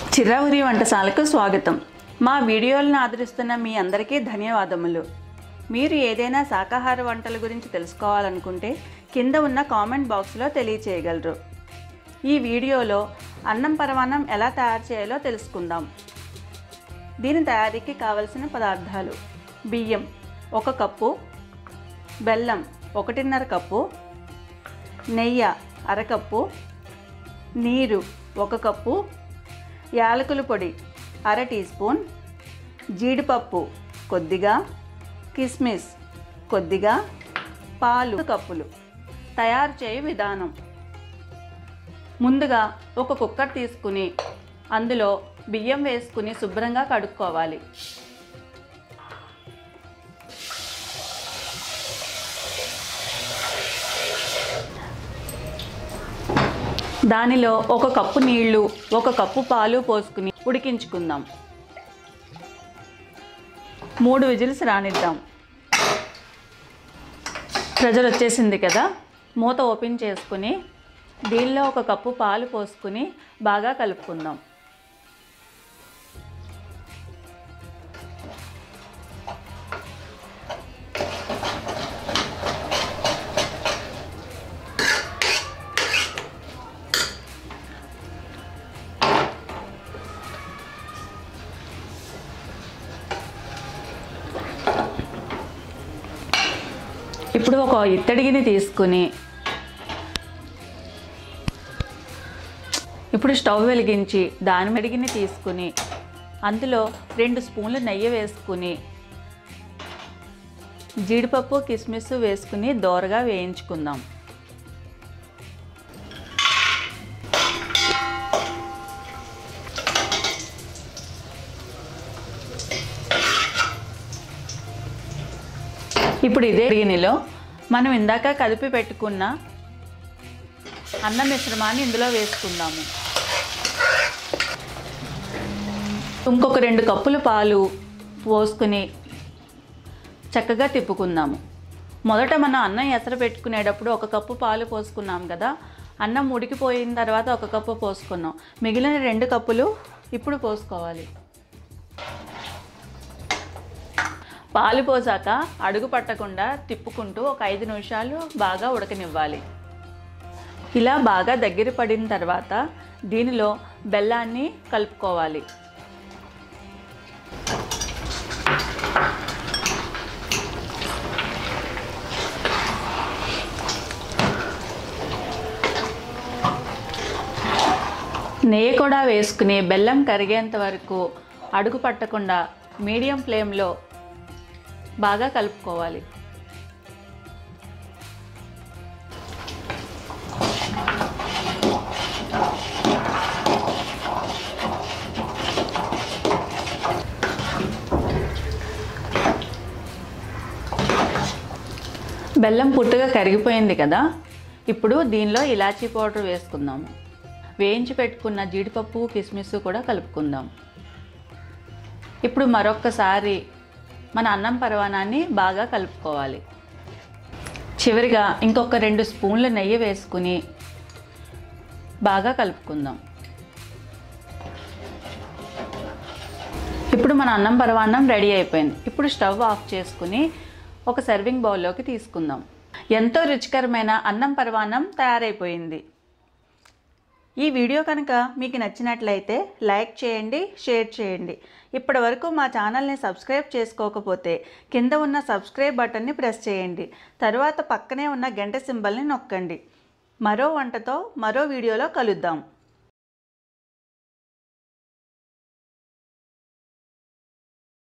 చిరవురి వంటశాలకు స్వాగతం మా వీడియోలను ఆదరిస్తున్న మీ అందరికీ ధన్యవాదములు మీరు ఏదైనా శాకాహార వంటల గురించి తెలుసుకోవాలనుకుంటే కింద ఉన్న కామెంట్ బాక్స్లో తెలియచేయగలరు ఈ వీడియోలో అన్నం పరమాన్నం ఎలా తయారు చేయాలో తెలుసుకుందాం దీని తయారీకి కావలసిన పదార్థాలు బియ్యం ఒక కప్పు బెల్లం ఒకటిన్నర కప్పు నెయ్యి అరకప్పు నీరు ఒక కప్పు యాలకుల పొడి అర టీ స్పూన్ జీడిపప్పు కొద్దిగా కిస్మిస్ కొద్దిగా పాలు కప్పులు తయారు చేయు విధానం ముందుగా ఒక కుక్కర్ తీసుకుని అందులో బియ్యం వేసుకుని శుభ్రంగా కడుక్కోవాలి దానిలో ఒక కప్పు నీళ్లు ఒక కప్పు పాలు పోసుకుని ఉడికించుకుందాం మూడు విజిల్స్ రానిద్దాం ప్రెజర్ వచ్చేసింది కదా మూత ఓపెన్ చేసుకుని దీనిలో ఒక కప్పు పాలు పోసుకుని బాగా కలుపుకుందాం ఇప్పుడు ఒక ఇత్తడిగిని తీసుకుని ఇప్పుడు స్టవ్ వెలిగించి దాని మెడిగిని తీసుకుని అందులో రెండు స్పూన్లు నెయ్యి వేసుకుని జీడిపప్పు కిస్మిస్ వేసుకుని దోరగా వేయించుకుందాం ఇప్పుడు ఇదే గిన్నెలో మనం ఇందాక కలిపి పెట్టుకున్న అన్న మిశ్రమాన్ని ఇందులో వేసుకుందాము ఇంకొక రెండు కప్పులు పాలు పోసుకుని చక్కగా తిప్పుకుందాము మొదట మనం అన్నం ఎసరు పెట్టుకునేటప్పుడు ఒక కప్పు పాలు పోసుకున్నాం కదా అన్నం ఉడికిపోయిన తర్వాత ఒక కప్పు పోసుకున్నాం మిగిలిన రెండు కప్పులు ఇప్పుడు పోసుకోవాలి పాలు పోసాక అడుగు పట్టకుండా తిప్పుకుంటూ ఒక ఐదు నిమిషాలు బాగా ఉడకనివ్వాలి ఇలా బాగా దగ్గర పడిన తర్వాత దీనిలో బెల్లాన్ని కలుపుకోవాలి నెయ్యి కూడా వేసుకుని బెల్లం కరిగేంత వరకు అడుగు పట్టకుండా మీడియం ఫ్లేమ్లో బాగా కలుపుకోవాలి బెల్లం పుట్టుగా కరిగిపోయింది కదా ఇప్పుడు దీనిలో ఇలాచీ పౌడర్ వేసుకుందాము వేయించి పెట్టుకున్న జీడిపప్పు కిస్మిస్ కూడా కలుపుకుందాం ఇప్పుడు మరొక్కసారి మన అన్నం పరవానాన్ని బాగా కలుపుకోవాలి చివరిగా ఇంకొక రెండు స్పూన్ల నెయ్యి వేసుకుని బాగా కలుపుకుందాం ఇప్పుడు మన అన్నం పరవాన్నం రెడీ అయిపోయింది ఇప్పుడు స్టవ్ ఆఫ్ చేసుకుని ఒక సర్వింగ్ బౌల్లోకి తీసుకుందాం ఎంతో రుచికరమైన అన్నం పరవాన్నం తయారైపోయింది ఈ వీడియో కనుక మీకు నచ్చినట్లయితే లైక్ చేయండి షేర్ చేయండి ఇప్పటి వరకు మా ఛానల్ని సబ్స్క్రైబ్ చేసుకోకపోతే కింద ఉన్న సబ్స్క్రైబ్ బటన్ని ప్రెస్ చేయండి తరువాత పక్కనే ఉన్న గంట సింబల్ని నొక్కండి మరో వంటతో మరో వీడియోలో కలుద్దాం